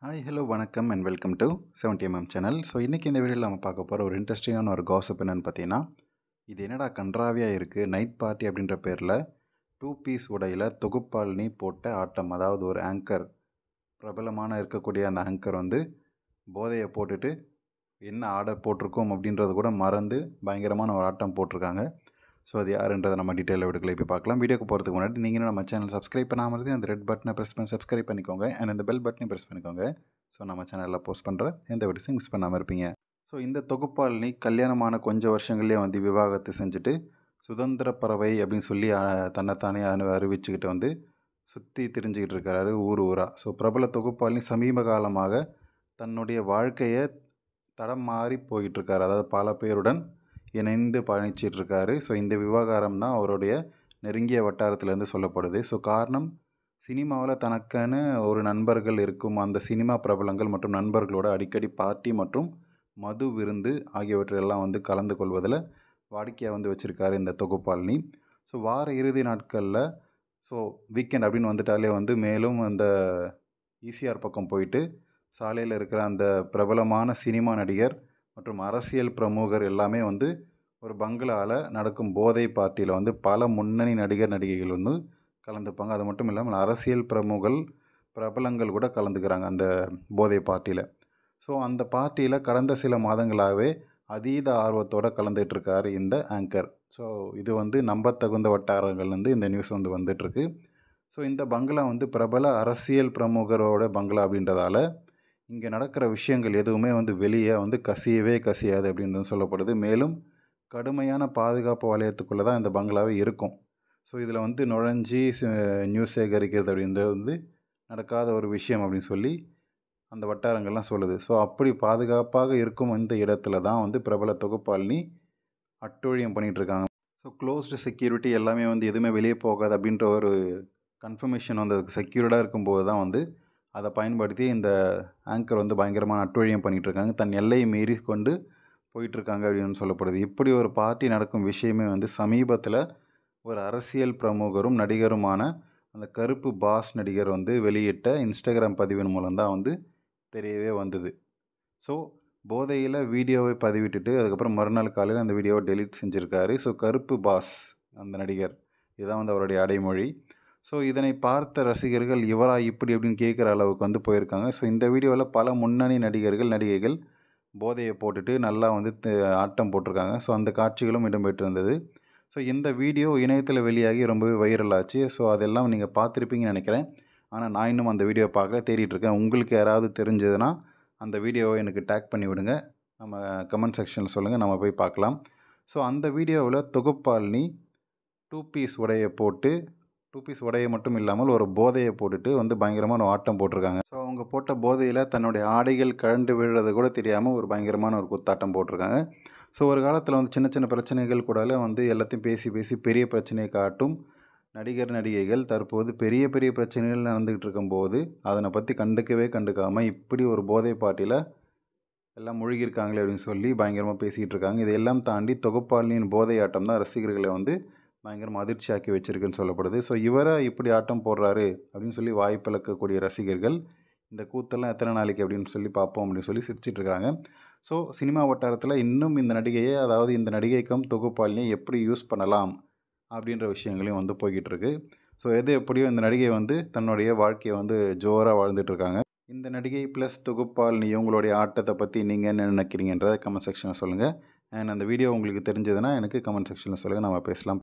hi hello வணக்கம் and welcome to seventy MM channel so இன்றைக்கி இந்த வீடியோவில் நம்ம பார்க்க போகிற ஒரு இன்ட்ரெஸ்டிங்கான ஒரு காசப் என்னென்னு பார்த்தீங்கன்னா இது என்னடா கன்றாவியாக இருக்குது நைட் பார்ட்டி அப்படின்ற பேரில் டூ பீஸ் உடையில் தொகுப்பாளினி போட்ட ஆட்டம் அதாவது ஒரு ஆங்கர் பிரபலமான இருக்கக்கூடிய அந்த ஆங்கர் வந்து போதையை போட்டுட்டு என்ன ஆடை போட்டிருக்கோம் அப்படின்றது கூட மறந்து பயங்கரமான ஒரு ஆட்டம் போட்டிருக்காங்க ஸோ அது யாருன்றதை நம்ம டீட்டெயில் வீடியோக்குள்ளே போய் பார்க்கலாம் வீடியோக்கு போகிறதுக்கு முன்னாடி நீங்கள் நம்ம சேனல் சப்ஸ்கிரைப் பண்ணாமல் இருந்து அந்த ரெட் பட்டனை ப்ரெஸ் பண்ணி சப்ஸ்கிரைப் பண்ணிக்கோங்க அண்ட் அந்த பெல் பட்டனையும் ப்ரெஸ் பண்ணிக்கோங்க ஸோ நம்ம சேனலில் போஸ்ட் பண்ணுற எந்த வீடியோஸும் மிஸ் பண்ணாமல் இருப்பீங்க ஸோ இந்த தொகுப்பாளினி கல்யாணமான கொஞ்சம் வருஷங்கள்லேயே வந்து விவாகரத்து செஞ்சுட்டு சுதந்திர பறவை அப்படின்னு சொல்லி அஹ், தன்னைத்தானே அனு அறிவிச்சுக்கிட்டு வந்து சுற்றி திரிஞ்சுக்கிட்டு இருக்கிறாரு ஊர் ஊராக ஸோ பிரபல தொகுப்பாளினி சமீப காலமாக தன்னுடைய வாழ்க்கையை தடம் மாறி போயிட்டுருக்காரு அதாவது பல பேருடன் இணைந்து பயணிச்சிட்டு இருக்காரு ஸோ இந்த விவகாரம் தான் அவருடைய நெருங்கிய வட்டாரத்திலேருந்து சொல்லப்படுது ஸோ காரணம் சினிமாவில் தனக்கான ஒரு நண்பர்கள் இருக்கும் அந்த சினிமா பிரபலங்கள் மற்றும் நண்பர்களோட அடிக்கடி பார்ட்டி மற்றும் மது விருந்து ஆகியவற்றையெல்லாம் வந்து கலந்து கொள்வதில் வாடிக்கையாக வந்து வச்சுருக்காரு இந்த தொகுப்பாளினி ஸோ வார இறுதி நாட்களில் ஸோ வீக்கெண்ட் அப்படின்னு வந்துட்டாலே வந்து மேலும் அந்த ஈசிஆர் பக்கம் போயிட்டு சாலையில் இருக்கிற அந்த பிரபலமான சினிமா நடிகர் மற்றும் அரசியல் பிரமுகர் எல்லாமே வந்து ஒரு பங்களாவில் நடக்கும் போதை பார்ட்டியில் வந்து பல முன்னணி நடிகர் நடிகைகள் வந்து கலந்துப்பாங்க அது மட்டும் இல்லாமல் அரசியல் பிரமுகர்கள் பிரபலங்கள் கூட கலந்துக்கிறாங்க அந்த போதை பார்ட்டியில் ஸோ அந்த பார்ட்டியில் கடந்த சில மாதங்களாகவே அதீத ஆர்வத்தோடு கலந்துட்டு இருக்காரு இந்த ஆங்கர் ஸோ இது வந்து நம்பத்தகுந்த வட்டாரங்கள்லேருந்து இந்த நியூஸ் வந்து வந்துட்டுருக்கு ஸோ இந்த பங்களா வந்து பிரபல அரசியல் பிரமுகரோட பங்களா அப்படின்றதால இங்கே நடக்கிற விஷயங்கள் எதுவுமே வந்து வெளியே வந்து கசியவே கசியாது அப்படின்னு சொல்லப்படுது மேலும் கடுமையான பாதுகாப்பு வலயத்துக்குள்ளே தான் இந்த பங்களாவே இருக்கும் ஸோ இதில் வந்து நுழைஞ்சி நியூஸ் சேகரிக்கிறது அப்படின்றது வந்து நடக்காத ஒரு விஷயம் அப்படின்னு சொல்லி அந்த வட்டாரங்கள்லாம் சொல்லுது ஸோ அப்படி பாதுகாப்பாக இருக்கும் இந்த இடத்துல தான் வந்து பிரபல தொகுப்பாளினி அட்டூழியம் பண்ணிகிட்டு இருக்காங்க ஸோ க்ளோஸ்டு செக்யூரிட்டி எல்லாமே வந்து எதுவுமே வெளியே போகாது அப்படின்ற ஒரு கன்ஃபர்மேஷன் வந்து அதுக்கு செக்யூர்டாக இருக்கும்போது தான் வந்து அதை பயன்படுத்தி இந்த ஆங்கர் வந்து பயங்கரமான அட்டூழியம் பண்ணிகிட்டு இருக்காங்க தன் எல்லையை மீறி கொண்டு போயிட்டுருக்காங்க அப்படின்னு சொல்லப்படுது இப்படி ஒரு பார்ட்டி நடக்கும் விஷயமே வந்து சமீபத்தில் ஒரு அரசியல் பிரமுகரும் நடிகருமான அந்த கருப்பு பாஸ் நடிகர் வந்து வெளியிட்ட இன்ஸ்டாகிராம் பதிவின் மூலம் தான் வந்து தெரியவே வந்தது ஸோ போதையில் வீடியோவை பதிவிட்டுட்டு அதுக்கப்புறம் மறுநாள் காலையில் அந்த வீடியோவை டெலீட் செஞ்சுருக்காரு ஸோ கருப்பு பாஸ் அந்த நடிகர் இதுதான் வந்து அவருடைய அடைமொழி ஸோ இதனை பார்த்த ரசிகர்கள் இவரா இப்படி அப்படின்னு கேட்குற அளவுக்கு வந்து போயிருக்காங்க ஸோ இந்த வீடியோவில் பல முன்னணி நடிகர்கள் நடிகைகள் போதையை போட்டுட்டு நல்லா வந்து த- ஆட்டம் போட்டிருக்காங்க ஸோ அந்த காட்சிகளும் இடம்பெற்றிருந்தது ஸோ இந்த வீடியோ இணையத்தில் வெளியாகி ரொம்பவே வைரல் ஆச்சு ஸோ அதெல்லாம் நீங்கள் பார்த்துருப்பீங்கன்னு நினைக்கிறேன் ஆனால் நான் இன்னும் அந்த வீடியோ பார்க்கல தேடிட்டு இருக்கேன் உங்களுக்கு யாராவது தெரிஞ்சதுன்னா அந்த வீடியோவை எனக்கு டேக் பண்ணி விடுங்க நம்ம கமெண்ட் செக்ஷனில் சொல்லுங்கள் நம்ம போய் பார்க்கலாம் ஸோ அந்த வீடியோவில் தொகுப்பாளினி டூ பீஸ் உடையை போட்டு டூ பீஸ் உடையை மட்டும் இல்லாமல் ஒரு போதையை போட்டுட்டு வந்து பயங்கரமான ஒரு ஆட்டம் போட்டிருக்காங்க ஸோ அவங்க போட்ட போதையில் தன்னுடைய ஆடைகள் கழண்டு விழுறது கூட தெரியாமல் ஒரு பயங்கரமான ஒரு குத்தாட்டம் போட்டிருக்காங்க ஸோ ஒரு காலத்தில் வந்து சின்ன சின்ன பிரச்சனைகள் கூடல வந்து எல்லாத்தையும் பேசி பேசி பெரிய பிரச்சனையை காட்டும் நடிகர் நடிகைகள் தற்போது பெரிய பெரிய பிரச்சனைகள் நடந்துக்கிட்டு இருக்கும்போது அதனை பற்றி கண்டுக்கவே கண்டுக்காமல் இப்படி ஒரு போதை பாட்டியில் எல்லாம் முழுகியிருக்காங்களே அப்படின்னு சொல்லி பயங்கரமாக பேசிகிட்டு இருக்காங்க இதையெல்லாம் தாண்டி தொகுப்பாளினியின் போதை ஆட்டம் தான் ரசிகர்களை வந்து பயங்கரமாக அதிர்ச்சியாக்கி வச்சிருக்குன்னு சொல்லப்படுது ஸோ இவரை இப்படி ஆட்டம் போடுறாரு அப்படின்னு சொல்லி வாய்ப்பிழக்கக்கூடிய ரசிகர்கள் இந்த கூத்தெல்லாம் எத்தனை நாளைக்கு அப்படின்னு சொல்லி பார்ப்போம் அப்படின்னு சொல்லி சிரிச்சிட்டு இருக்காங்க ஸோ சினிமா வட்டாரத்தில் இன்னும் இந்த நடிகையை அதாவது இந்த நடிகைக்கும் தொகுப்பாளினியை எப்படி யூஸ் பண்ணலாம் அப்படின்ற விஷயங்களையும் வந்து போய்கிட்டு இருக்கு ஸோ எது எப்படியோ இந்த நடிகை வந்து தன்னுடைய வாழ்க்கையை வந்து ஜோராக வாழ்ந்துட்டு இருக்காங்க இந்த நடிகை ப்ளஸ் தொகுப்பாளினி இவங்களுடைய ஆட்டத்தை பற்றி நீங்கள் என்ன நினைக்கிறீங்கன்றதை கமெண்ட் செக்ஷனில் சொல்லுங்கள் அண்ட் அந்த வீடியோ உங்களுக்கு தெரிஞ்சதுன்னா எனக்கு கமெண்ட் செக்ஷனில் சொல்லுங்கள் நம்ம பேசலாம்